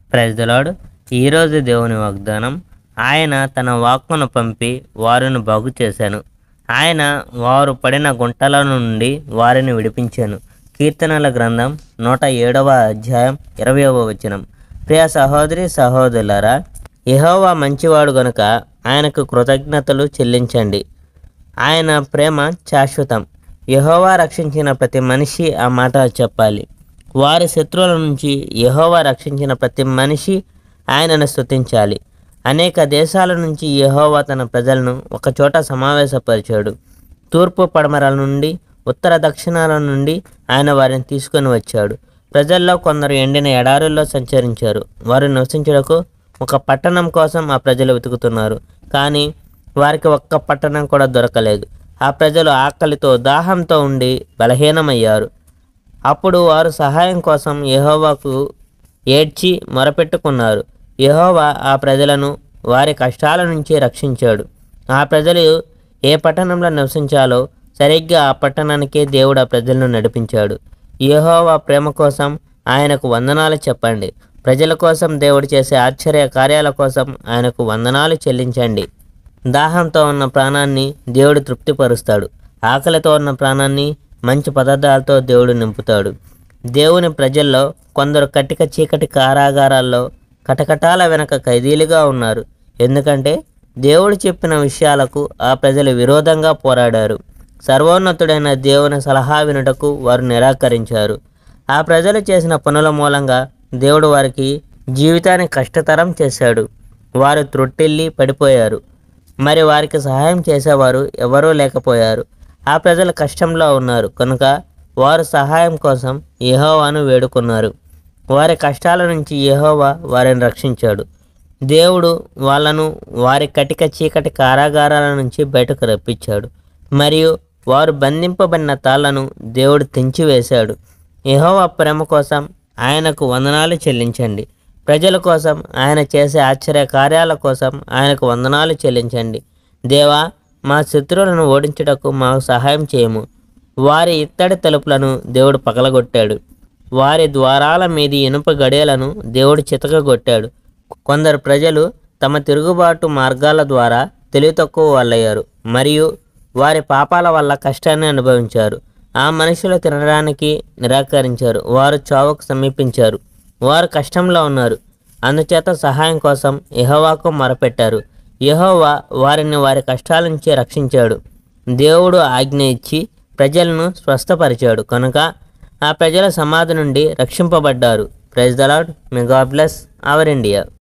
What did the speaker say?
ప్రజలాడు ఈరోజు దేవుని వాగ్దానం ఆయన తన వాక్కును పంపి వారిని బాగు చేశాను ఆయన వారు పడిన గుంటల నుండి వారిని విడిపించాను కీర్తనల గ్రంథం నూట ఏడవ అధ్యాయం ఇరవయవ వచనం ప్రియ సహోదరి సహోదరులారా యెహోవా మంచివాడు గనుక ఆయనకు కృతజ్ఞతలు చెల్లించండి ఆయన ప్రేమ శాశ్వతం యెహోవా రక్షించిన ప్రతి మనిషి ఆ మాట చెప్పాలి వారి శత్రువుల నుంచి యెహోవా రక్షించిన ప్రతి మనిషి ఆయనను స్తుతించాలి అనేక దేశాల నుంచి యెహోవా తన ప్రజలను ఒకచోట సమావేశపరిచాడు తూర్పు పడమరల నుండి ఉత్తర దక్షిణాల నుండి ఆయన వారిని తీసుకొని వచ్చాడు ప్రజల్లో కొందరు ఎండిన ఎడారుల్లో సంచరించారు వారు నివసించుటకు ఒక పట్టణం కోసం ఆ ప్రజలు వెతుకుతున్నారు కానీ వారికి ఒక్క పట్టణం కూడా దొరకలేదు ఆ ప్రజలు ఆకలితో దాహంతో ఉండి బలహీనమయ్యారు అప్పుడు వారు సహాయం కోసం యెహోవాకు ఏడ్చి మొరపెట్టుకున్నారు యెహోవా ఆ ప్రజలను వారి కష్టాల నుంచి రక్షించాడు ఆ ప్రజలు ఏ పట్టణంలో నివసించాలో సరిగ్గా ఆ పట్టణానికే దేవుడు ఆ ప్రజలను నడిపించాడు యెహోవా ప్రేమ కోసం ఆయనకు వందనాలు చెప్పండి ప్రజల కోసం దేవుడు చేసే ఆశ్చర్య కార్యాల కోసం ఆయనకు వందనాలు చెల్లించండి దాహంతో ఉన్న ప్రాణాన్ని దేవుడు తృప్తిపరుస్తాడు ఆకలితో ఉన్న ప్రాణాన్ని మంచి పదార్థాలతో దేవుడు నింపుతాడు దేవుని ప్రజల్లో కొందరు కటిక చీకటి కారాగారాల్లో కటకటాల వెనక ఖైదీలుగా ఉన్నారు ఎందుకంటే దేవుడు చెప్పిన విషయాలకు ఆ ప్రజలు విరోధంగా పోరాడారు సర్వోన్నతుడైన దేవుని సలహా వినుటకు వారు నిరాకరించారు ఆ ప్రజలు చేసిన పనుల మూలంగా దేవుడు వారికి జీవితాన్ని కష్టతరం చేశాడు వారు త్రొట్టిల్లి పడిపోయారు మరి వారికి సహాయం చేసేవారు ఎవరూ లేకపోయారు ఆ ప్రజలు కష్టంలో ఉన్నారు కనుక వారు సహాయం కోసం యెహోవాను వేడుకున్నారు వారి కష్టాల నుంచి యెహోవా వారిని రక్షించాడు దేవుడు వాళ్ళను వారి కటిక చీకటి కారాగారాల నుంచి బయటకు రప్పించాడు మరియు వారు బంధింపబడిన తాళ్లను దేవుడు తెంచివేశాడు యెహోవా ప్రేమ కోసం ఆయనకు వందనాలు చెల్లించండి ప్రజల కోసం ఆయన చేసే ఆశ్చర్య కార్యాల కోసం ఆయనకు వందనాలు చెల్లించండి దేవా మా శత్రువులను ఓడించుటకు మాకు సహాయం చేయము వారి ఇత్తడి తలుపులను దేవుడు పగలగొట్టాడు వారి ద్వారాల మీది ఇనుప గడియలను దేవుడు చితకగొట్టాడు కొందరు ప్రజలు తమ తిరుగుబాటు మార్గాల ద్వారా తెలివి తక్కువ వాళ్ళయ్యారు మరియు వారి పాపాల వల్ల కష్టాన్ని అనుభవించారు ఆ మనుషులు తినడానికి నిరాకరించారు వారు చావుకు సమీపించారు వారు కష్టంలో ఉన్నారు అందుచేత సహాయం కోసం యెహోవాకు మొరపెట్టారు యెహోవా వారిని వారి కష్టాల నుంచి రక్షించాడు దేవుడు ఆజ్ఞ ఇచ్చి ప్రజలను స్వస్థపరిచాడు కనుక ఆ ప్రజల సమాధి నుండి రక్షింపబడ్డారు praise the Lord may God bless our India